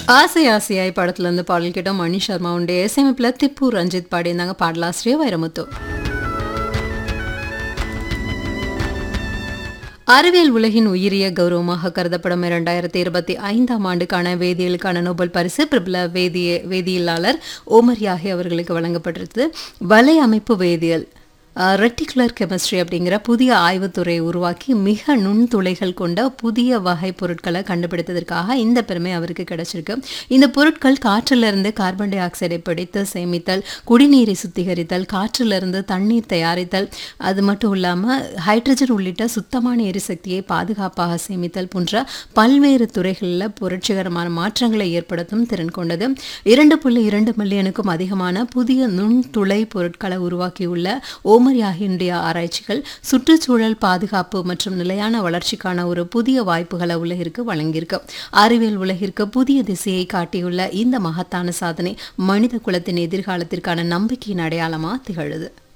ஆசை ஆசையாய் படத்துல இருந்து பாடல் கேட்டோம் மணி சர்மாவுடைய இசையமைப்புல திப்பு ரஞ்சித் பாடியிருந்தாங்க பாடலாசிரியர் வைரமுத்து அறிவியல் உலகின் உயிரிய கௌரவமாக கருதப்படும் இரண்டாயிரத்தி இருபத்தி ஐந்தாம் ஆண்டுக்கான வேதியியலுக்கான நோபல் பரிசு பிரபல வேதிய வேதியியலாளர் ஓமர் யாஹி அவர்களுக்கு வழங்கப்பட்டிருந்தது வலை அமைப்பு வேதியியல் ரெட்டிகுலர் கெமிஸ்ட்ரி அப்படிங்கிற புதிய ஆய்வுத்துறையை உருவாக்கி மிக நுண்துளைகள் கொண்ட புதிய வகை பொருட்களை கண்டுபிடித்ததற்காக இந்த பெருமை அவருக்கு கிடைச்சிருக்கு இந்த பொருட்கள் காற்றிலிருந்து கார்பன் டை ஆக்சைடை பிடித்து சேமித்தல் குடிநீரை சுத்திகரித்தல் காற்றிலிருந்து தண்ணீர் தயாரித்தல் அது மட்டும் இல்லாமல் ஹைட்ரஜன் உள்ளிட்ட சுத்தமான எரிசக்தியை பாதுகாப்பாக சேமித்தல் போன்ற பல்வேறு துறைகளில் புரட்சிகரமான மாற்றங்களை ஏற்படுத்தும் திறன் கொண்டது இரண்டு புள்ளி இரண்டு மில்லியனுக்கும் அதிகமான புதிய நுண்துளை பொருட்களை உருவாக்கியுள்ள ஓமர் யாகினுடைய ஆராய்ச்சிகள் சுற்றுச்சூழல் பாதுகாப்பு மற்றும் நிலையான வளர்ச்சிக்கான ஒரு புதிய வாய்ப்புகளை உலகிற்கு வழங்கியிருக்கு அறிவியல் உலகிற்கு புதிய திசையை காட்டியுள்ள இந்த மகத்தான சாதனை மனித குலத்தின் எதிர்காலத்திற்கான நம்பிக்கையின் அடையாளமாக திகழுது